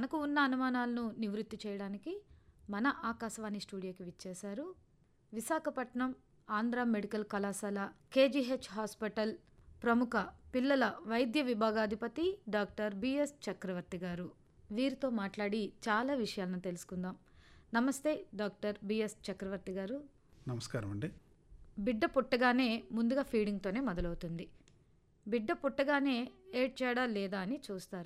మనకు ఉన్న అనుమానాలను నివృత్తి చేయడానికి మన ఆకాశవాణి స్టూడియోకి విచ్చేశారు విశాఖపట్నం ఆంధ్ర మెడికల్ కళాశాల కేజీహెచ్ హాస్పిటల్ ప్రముఖ పిల్లల వైద్య విభాగాధిపతి డాక్టర్ బిఎస్ చక్రవర్తి గారు వీరితో మాట్లాడి చాలా విషయాలను తెలుసుకుందాం నమస్తే డాక్టర్ బిఎస్ చక్రవర్తి గారు నమస్కారం అండి బిడ్డ పుట్టగానే ముందుగా ఫీడింగ్తోనే మొదలవుతుంది బిడ్డ పుట్టగానే ఏడ్చాడా లేదా అని చూస్తారు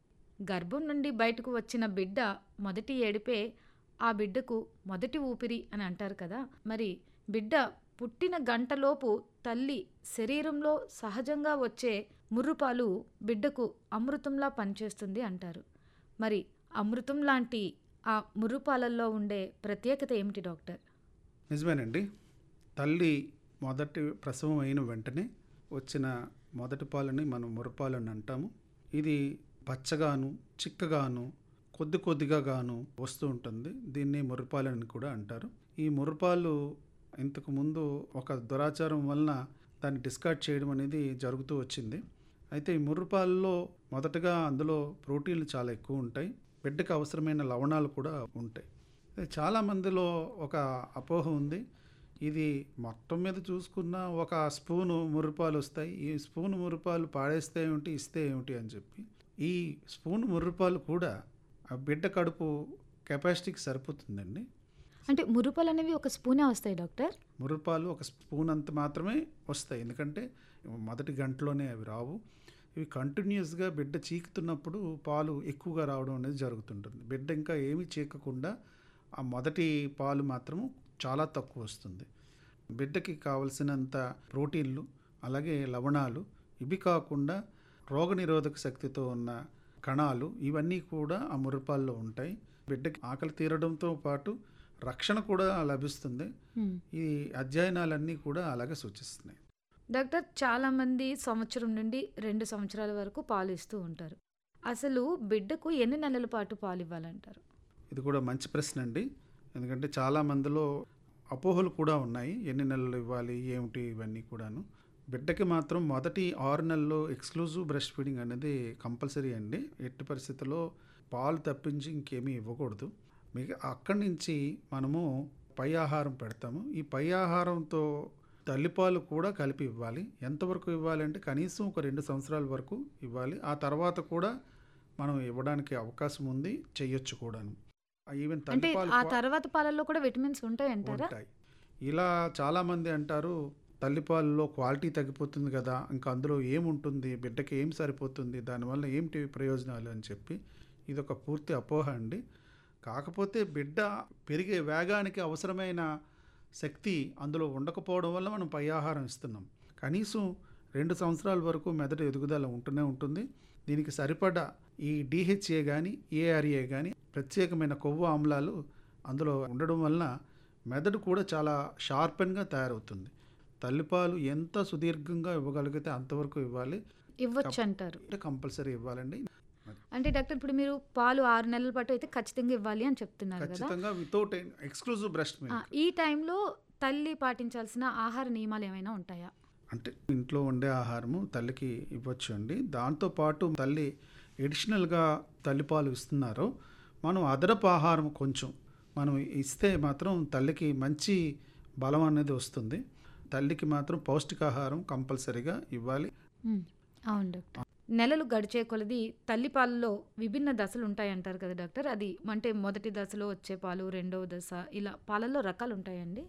గర్భం నుండి బయటకు వచ్చిన బిడ్డ మొదటి ఏడిపే ఆ బిడ్డకు మొదటి ఊపిరి అని అంటారు కదా మరి బిడ్డ పుట్టిన గంటలోపు తల్లి శరీరంలో సహజంగా వచ్చే ముర్రుపాలు బిడ్డకు అమృతంలా పనిచేస్తుంది అంటారు మరి అమృతం లాంటి ఆ ముర్రుపాలల్లో ఉండే ప్రత్యేకత ఏమిటి డాక్టర్ నిజమేనండి తల్లి మొదటి ప్రసవం అయిన వెంటనే వచ్చిన మొదటి పాలని మనం మురపాలని అంటాము ఇది పచ్చగాను చిక్కగాను కొద్ది కొద్దిగా గాను వస్తూ ఉంటుంది దీన్ని మురపాలని కూడా అంటారు ఈ మురపాలు ఇంతకు ముందు ఒక దురాచారం వలన దాన్ని డిస్కార్డ్ చేయడం అనేది జరుగుతూ వచ్చింది అయితే ఈ ముర్రుపాలలో మొదటగా అందులో ప్రోటీన్లు చాలా ఎక్కువ ఉంటాయి బిడ్డకు అవసరమైన లవణాలు కూడా ఉంటాయి చాలా మందిలో ఒక అపోహ ఉంది ఇది మొత్తం మీద చూసుకున్న ఒక స్పూను ముర్రుపాలు వస్తాయి ఈ స్పూన్ ముర్రుపాలు పాడేస్తే ఏమిటి ఇస్తే ఏమిటి అని చెప్పి ఈ స్పూన్ ముర్రుపాలు కూడా ఆ బిడ్డ కడుపు కెపాసిటీకి సరిపోతుందండి అంటే మురుపలు అనేవి ఒక స్పూనే వస్తాయి డాక్టర్ ముర్రుపాలు ఒక స్పూన్ అంత మాత్రమే వస్తాయి ఎందుకంటే మొదటి గంటలోనే అవి రావు ఇవి కంటిన్యూస్గా బిడ్డ చీకుతున్నప్పుడు పాలు ఎక్కువగా రావడం అనేది జరుగుతుంటుంది బిడ్డ ఇంకా ఏమీ చీకకుండా ఆ మొదటి పాలు మాత్రము చాలా తక్కువ వస్తుంది బిడ్డకి కావలసినంత ప్రోటీన్లు అలాగే లవణాలు ఇవి కాకుండా రోగనిరోధక శక్తితో ఉన్న కణాలు ఇవన్నీ కూడా ఆ మురుపాల్లో ఉంటాయి బిడ్డకి ఆకలి తీరడంతో పాటు రక్షణ కూడా లభిస్తుంది ఈ అధ్యయనాలన్నీ కూడా అలాగే సూచిస్తున్నాయి డాక్టర్ చాలామంది సంవత్సరం నుండి రెండు సంవత్సరాల వరకు పాలు ఇస్తూ ఉంటారు అసలు బిడ్డకు ఎన్ని నెలల పాటు పాలు ఇవ్వాలంటారు ఇది కూడా మంచి ప్రశ్న అండి ఎందుకంటే చాలా మందిలో అపోహలు కూడా ఉన్నాయి ఎన్ని నెలలు ఇవ్వాలి ఏమిటి ఇవన్నీ కూడాను బిడ్డకి మాత్రం మొదటి ఆరు నెలల్లో ఎక్స్క్లూజివ్ బ్రెస్ట్ ఫీడింగ్ అనేది కంపల్సరీ అండి ఎట్టి పరిస్థితుల్లో పాలు తప్పించి ఇంకేమీ ఇవ్వకూడదు మిగ అక్కడి నుంచి మనము పై ఆహారం పెడతాము ఈ పై ఆహారంతో తల్లిపాలు కూడా కలిపి ఇవ్వాలి ఎంతవరకు ఇవ్వాలి అంటే కనీసం ఒక రెండు సంవత్సరాల వరకు ఇవ్వాలి ఆ తర్వాత కూడా మనం ఇవ్వడానికి అవకాశం ఉంది చెయ్యొచ్చు కూడాను ఈవెన్ అంటే తల్లిపాలు ఆ క్వా- తర్వాత పాలల్లో కూడా విటమిన్స్ ఉంటాయి అంటారా ఉంటాయి ఇలా చాలామంది అంటారు తల్లిపాలలో క్వాలిటీ తగ్గిపోతుంది కదా ఇంకా అందులో ఏముంటుంది బిడ్డకి ఏం సరిపోతుంది దానివల్ల ఏమిటి ప్రయోజనాలు అని చెప్పి ఇది ఒక పూర్తి అపోహ అండి కాకపోతే బిడ్డ పెరిగే వేగానికి అవసరమైన శక్తి అందులో ఉండకపోవడం వల్ల మనం పై ఆహారం ఇస్తున్నాం కనీసం రెండు సంవత్సరాల వరకు మెదడు ఎదుగుదల ఉంటూనే ఉంటుంది దీనికి సరిపడా ఈ డిహెచ్ఏ కానీ ఏఆర్ఏ కానీ ప్రత్యేకమైన కొవ్వు ఆమ్లాలు అందులో ఉండడం వలన మెదడు కూడా చాలా షార్పెన్గా తయారవుతుంది తల్లిపాలు ఎంత సుదీర్ఘంగా ఇవ్వగలిగితే అంతవరకు ఇవ్వాలి ఇవ్వచ్చు అంటారు అంటే కంపల్సరీ ఇవ్వాలండి అంటే డాక్టర్ ఇప్పుడు మీరు పాలు ఆరు నెలల పాటు అయితే ఖచ్చితంగా ఇవ్వాలి అని చెప్తున్నారు కదా ఖచ్చితంగా వితౌట్ ఎక్స్క్లూజివ్ బ్రెస్ట్ ఆ, మిల్క్ ఈ టైంలో తల్లి పాటించాల్సిన ఆహార నియమాలు ఏమైనా ఉంటాయా అంటే ఇంట్లో వండే ఆహారము తల్లికి ఇవ్వచ్చు అండి దాంతోపాటు తల్లి ఎడిషనల్గా తల్లిపాలు ఇస్తున్నారో మనం అదనపు ఆహారం కొంచెం మనం ఇస్తే మాత్రం తల్లికి మంచి బలం అనేది వస్తుంది తల్లికి మాత్రం పౌష్టికాహారం కంపల్సరీగా ఇవ్వాలి ఉమ్, అవును డాక్టర్ నెలలు గడిచే కొలది తల్లి పాలలో విభిన్న దశలు ఉంటాయి అంటారు కదా డాక్టర్ అది అంటే మొదటి దశలో వచ్చే పాలు రెండవ దశ ఇలా పాలల్లో రకాలు ఉంటాయండి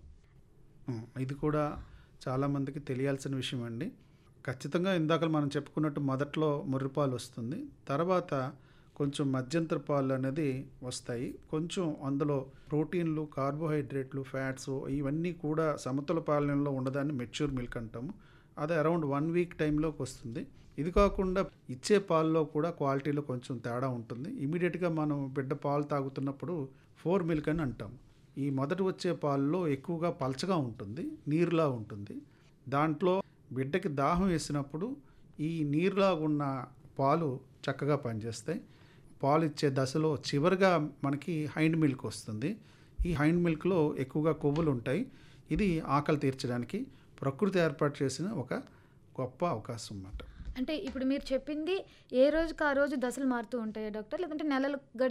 ఉం, ఇది కూడా చాలామందికి తెలియాల్సిన విషయం అండి ఖచ్చితంగా ఇందాక మనం చెప్పుకున్నట్టు మొదట్లో ముర్రిపాలు వస్తుంది తర్వాత కొంచెం మధ్యంతర పాలు అనేది వస్తాయి కొంచెం అందులో ప్రోటీన్లు కార్బోహైడ్రేట్లు ఫ్యాట్స్ ఇవన్నీ కూడా సమతుల పాలనలో ఉండదాన్ని మెచ్యూర్ మిల్క్ అంటాము అది అరౌండ్ వన్ వీక్ టైంలోకి వస్తుంది ఇది కాకుండా ఇచ్చే పాల్లో కూడా క్వాలిటీలో కొంచెం తేడా ఉంటుంది ఇమీడియట్గా మనం బిడ్డ పాలు తాగుతున్నప్పుడు ఫోర్ మిల్క్ అని అంటాము ఈ మొదటి వచ్చే పాలలో ఎక్కువగా పలచగా ఉంటుంది నీరులా ఉంటుంది దాంట్లో బిడ్డకి దాహం వేసినప్పుడు ఈ నీరులా ఉన్న పాలు చక్కగా పనిచేస్తాయి పాలు ఇచ్చే దశలో చివరిగా మనకి హైండ్ మిల్క్ వస్తుంది ఈ హైండ్ మిల్క్లో ఎక్కువగా కొవ్వులు ఉంటాయి ఇది ఆకలి తీర్చడానికి ప్రకృతి ఏర్పాటు చేసిన ఒక గొప్ప అవకాశం అన్నమాట అంటే ఇప్పుడు మీరు చెప్పింది ఏ రోజుకి ఆ రోజు దశలు మారుతూ ఉంటాయా డాక్టర్ లేదంటే నెలలు గడిచే